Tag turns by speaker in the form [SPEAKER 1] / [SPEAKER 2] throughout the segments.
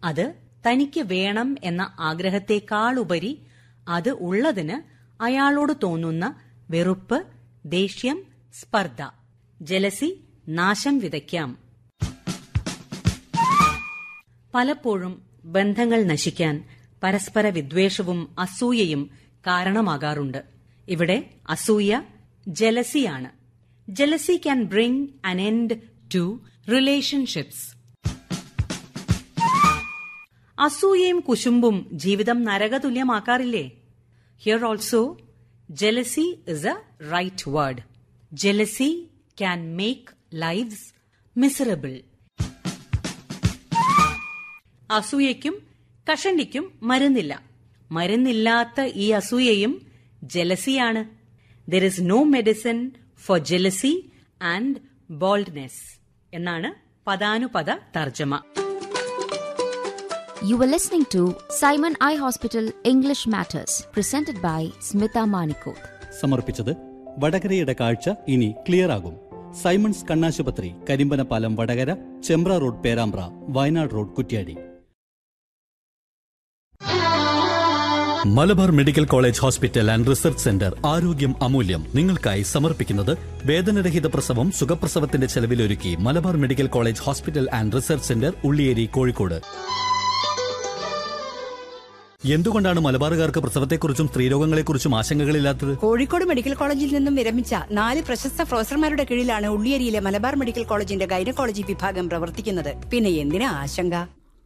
[SPEAKER 1] അത് തനിക്ക് വേണം എന്ന ആഗ്രഹത്തെക്കാളുപരി അത് ഉള്ളതിന് അയാളോട് തോന്നുന്ന വെറുപ്പ് ദേഷ്യം സ്പർദ്ധ ജലസി നാശം വിതയ്ക്കാം പലപ്പോഴും ബന്ധങ്ങൾ നശിക്കാൻ പരസ്പര വിദ്വേഷവും അസൂയയും കാരണമാകാറുണ്ട് ഇവിടെ അസൂയ ജലസിയാണ് jealousy can bring an end to relationships അസൂയയും കുശുമ്പും ജീവിതം നരകതുല്യമാക്കാറില്ലേ here also jealousy is a right word jealousy can make lives miserable അസൂയയ്ക്കും കഷണ്ടിക്കും മരുന്നില്ല മരുന്നില്ലാത്ത ഈ അസൂയയും ജലസിയാണ് there is no medicine for jealousy and boldness എന്നാണ് പദാനുപദ തർജ്ജമ
[SPEAKER 2] You were listening to Simon Eye Hospital English Matters, presented by Smita Manikoth.
[SPEAKER 3] സമർപ്പിച്ചത് വടകരയുടെ കാഴ്ച ഇനി ക്ലിയർ ആകും സൈമൺസ് കണ്ണാശുപത്രി Karimbanapalam Vadakara Chembra road Perambra Wayanad road Kuttiadi Malabar Medical College Hospital and Research Centre ആരോഗ്യം അമൂല്യം നിങ്ങൾക്കായി സമർപ്പിക്കുന്നത് വേദനരഹിത പ്രസവം സുഖപ്രസവത്തിന്റെ ചെലവിലൊരുക്കി Malabar Medical College Hospital and Research Centre Ulliyeri Kozhikode എന്തുകൊണ്ടാണ് മലബാറുകാർക്ക് പ്രസവത്തെക്കുറിച്ചും സ്ത്രീരോഗങ്ങളെക്കുറിച്ചും ആശങ്കകളില്ലാത്തത്
[SPEAKER 4] കോഴിക്കോട് മെഡിക്കൽ കോളേജിൽ നിന്നും വിരമിച്ച നാല് പ്രശസ്ത പ്രൊഫസർമാരുടെ കീഴിലാണ് ഉള്ളിയേരിയിലെ മലബാർ മെഡിക്കൽ കോളേജിന്റെ ഗൈനക്കോളജി വിഭാഗം പ്രവർത്തിക്കുന്നത് പിന്നെ എന്തിനാ ആശങ്ക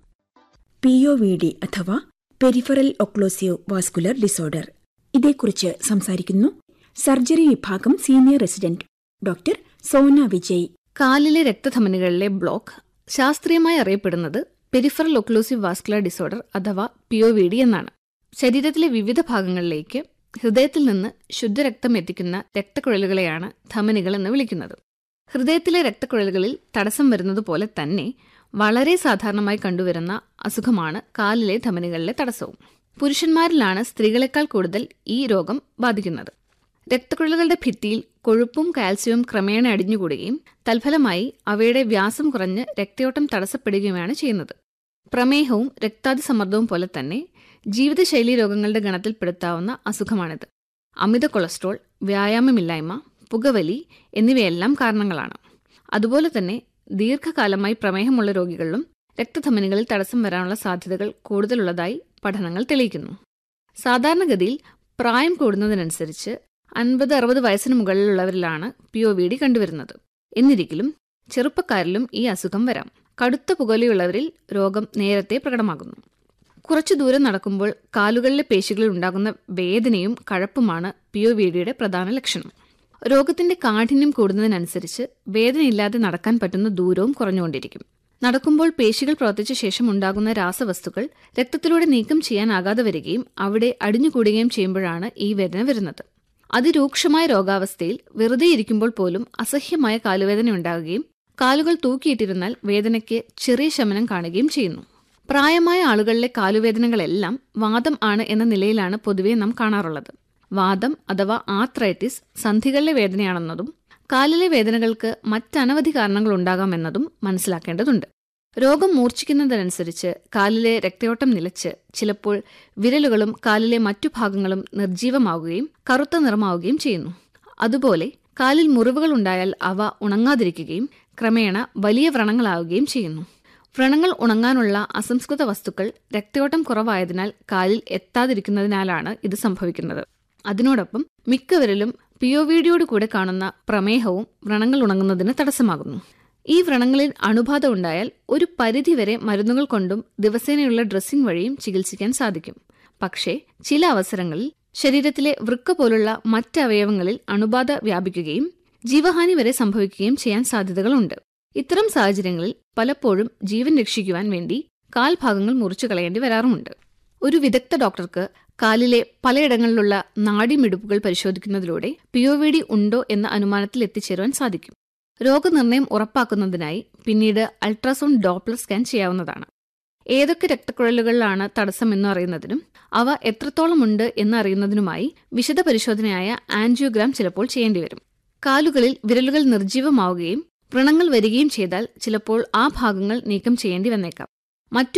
[SPEAKER 5] പി ഒ വി ഡി അഥവാ പെരിഫറൽ ഒക്ലോസീവ് വാസ്കുലർ ഡിസോർഡർ ഇതേക്കുറിച്ച് സംസാരിക്കുന്നു സർജറി വിഭാഗം senior resident doctor Sona Vijay
[SPEAKER 6] കാലിലെ രക്തധമനികളിലെ ബ്ലോക്ക് ശാസ്ത്രീയമായി അറിയപ്പെടുന്നത് പെരിഫറൽ ഒക്ലൂസീവ് വാസ്കുലർ ഡിസോർഡർ അഥവാ പി ഒ വി ഡി എന്നാണ് ശരീരത്തിലെ വിവിധ ഭാഗങ്ങളിലേക്ക് ഹൃദയത്തിൽ നിന്ന് ശുദ്ധരക്തം എത്തിക്കുന്ന രക്തക്കുഴലുകളെയാണ് ധമനികൾ എന്ന് വിളിക്കുന്നത് ഹൃദയത്തിലെ രക്തക്കുഴലുകളിൽ തടസ്സം വരുന്നത് പോലെ തന്നെ വളരെ സാധാരണമായി കണ്ടുവരുന്ന അസുഖമാണ് കാലിലെ ധമനികളിലെ തടസ്സവും പുരുഷന്മാരിലാണ് സ്ത്രീകളെക്കാൾ കൂടുതൽ ഈ രോഗം ബാധിക്കുന്നത് രക്തക്കുഴലുകളുടെ ഭിത്തിയിൽ കൊഴുപ്പും കാൽസ്യവും ക്രമേണ അടിഞ്ഞുകൂടുകയും തൽഫലമായി അവയുടെ വ്യാസം കുറഞ്ഞ് രക്തയോട്ടം തടസ്സപ്പെടുകയുമാണ് ചെയ്യുന്നത് പ്രമേഹവും രക്താതിസമ്മർദ്ദവും പോലെ തന്നെ ജീവിതശൈലീ രോഗങ്ങളുടെ ഗണത്തിൽപ്പെടുത്താവുന്ന അസുഖമാണിത് അമിത കൊളസ്ട്രോൾ വ്യായാമമില്ലായ്മ പുകവലി എന്നിവയെല്ലാം കാരണങ്ങളാണ് അതുപോലെ തന്നെ ദീർഘകാലമായി പ്രമേഹമുള്ള രോഗികളിലും രക്തധമനികളിൽ തടസ്സം വരാനുള്ള സാധ്യതകൾ കൂടുതലുള്ളതായി പഠനങ്ങൾ തെളിയിക്കുന്നു സാധാരണഗതിയിൽ പ്രായം കൂടുന്നതിനനുസരിച്ച് അൻപത് അറുപത് വയസ്സിന് മുകളിലുള്ളവരിലാണ് പി ഒ വി ഡി കണ്ടുവരുന്നത് എന്നിരിക്കലും ചെറുപ്പക്കാരിലും ഈ അസുഖം വരാം കടുത്ത പുകവലിയുള്ളവരിൽ രോഗം നേരത്തെ പ്രകടമാകുന്നു കുറച്ചു ദൂരം നടക്കുമ്പോൾ കാലുകളിലെ പേശികളിൽ ഉണ്ടാകുന്ന വേദനയും കഴപ്പുമാണ് പി ഒ വി ഡിയുടെ പ്രധാന ലക്ഷണം രോഗത്തിന്റെ കാഠിന്യം കൂടുന്നതിനനുസരിച്ച് വേദനയില്ലാതെ നടക്കാൻ പറ്റുന്ന ദൂരവും കുറഞ്ഞുകൊണ്ടിരിക്കും നടക്കുമ്പോൾ പേശികൾ പ്രവർത്തിച്ച ശേഷം ഉണ്ടാകുന്ന രാസവസ്തുക്കൾ രക്തത്തിലൂടെ നീക്കം ചെയ്യാനാകാതെ വരികയും അവിടെ അടിഞ്ഞുകൂടുകയും ചെയ്യുമ്പോഴാണ് ഈ വേദന വരുന്നത് അതിരൂക്ഷമായ രോഗാവസ്ഥയിൽ വെറുതെ ഇരിക്കുമ്പോൾ പോലും അസഹ്യമായ കാലുവേദന ഉണ്ടാകുകയും കാലുകൾ തൂക്കിയിട്ടിരുന്നാൽ വേദനയ്ക്ക് ചെറിയ ശമനം കാണുകയും ചെയ്യുന്നു പ്രായമായ ആളുകളിലെ കാലുവേദനകളെല്ലാം വാദം ആണ് എന്ന നിലയിലാണ് പൊതുവെ നാം കാണാറുള്ളത് വാദം അഥവാ ആത്രൈറ്റിസ് സന്ധികളിലെ വേദനയാണെന്നതും കാലിലെ വേദനകൾക്ക് മറ്റനവധി കാരണങ്ങൾ ഉണ്ടാകാമെന്നതും മനസ്സിലാക്കേണ്ടതുണ്ട് രോഗം മൂർച്ഛിക്കുന്നതനുസരിച്ച് കാലിലെ രക്തയോട്ടം നിലച്ച് ചിലപ്പോൾ വിരലുകളും കാലിലെ മറ്റു ഭാഗങ്ങളും നിർജീവമാവുകയും കറുത്ത നിറമാവുകയും ചെയ്യുന്നു അതുപോലെ കാലിൽ മുറിവുകൾ ഉണ്ടായാൽ അവ ഉണങ്ങാതിരിക്കുകയും ക്രമേണ വലിയ വ്രണങ്ങളാവുകയും ചെയ്യുന്നു വ്രണങ്ങൾ ഉണങ്ങാനുള്ള അസംസ്കൃത വസ്തുക്കൾ രക്തയോട്ടം കുറവായതിനാൽ കാലിൽ എത്താതിരിക്കുന്നതിനാലാണ് ഇത് സംഭവിക്കുന്നത് അതിനോടൊപ്പം മിക്കവരിലും പിയോവിഡിയോട് കൂടെ കാണുന്ന പ്രമേഹവും വ്രണങ്ങൾ ഉണങ്ങുന്നതിന് തടസ്സമാകുന്നു ഈ വ്രണങ്ങളിൽ അണുബാധ ഉണ്ടായാൽ ഒരു പരിധിവരെ മരുന്നുകൾ കൊണ്ടും ദിവസേനയുള്ള ഡ്രസ്സിംഗ് വഴിയും ചികിത്സിക്കാൻ സാധിക്കും പക്ഷേ ചില അവസരങ്ങളിൽ ശരീരത്തിലെ വൃക്ക പോലുള്ള മറ്റ് അവയവങ്ങളിൽ അണുബാധ വ്യാപിക്കുകയും ജീവഹാനി വരെ സംഭവിക്കുകയും ചെയ്യാൻ സാധ്യതകളുണ്ട് ഇത്തരം സാഹചര്യങ്ങളിൽ പലപ്പോഴും ജീവൻ രക്ഷിക്കുവാൻ വേണ്ടി കാൽഭാഗങ്ങൾ മുറിച്ചു കളയേണ്ടി വരാറുമുണ്ട് ഒരു വിദഗ്ധ ഡോക്ടർക്ക് കാലിലെ പലയിടങ്ങളിലുള്ള നാഡിമിടിപ്പുകൾ പരിശോധിക്കുന്നതിലൂടെ പിഒവിഡി ഉണ്ടോ എന്ന അനുമാനത്തിൽ എത്തിച്ചേരുവാൻ സാധിക്കും രോഗനിർണയം ഉറപ്പാക്കുന്നതിനായി പിന്നീട് അൾട്രാസൗണ്ട് ഡോപ്ലർ സ്കാൻ ചെയ്യാവുന്നതാണ് ഏതൊക്കെ രക്തക്കുഴലുകളിലാണ് തടസ്സം എന്ന് അറിയുന്നതിനും അവ എത്രത്തോളം ഉണ്ട് എന്ന് അറിയുന്നതിനുമായി വിശദ പരിശോധനയായ ആൻജിയോഗ്രാം ചിലപ്പോൾ ചെയ്യേണ്ടിവരും കാലുകളിൽ വിരലുകൾ നിർജീവമാവുകയും വ്രണങ്ങൾ വരികയും ചെയ്താൽ ചിലപ്പോൾ ആ ഭാഗങ്ങൾ നീക്കം ചെയ്യേണ്ടി വന്നേക്കാം മറ്റു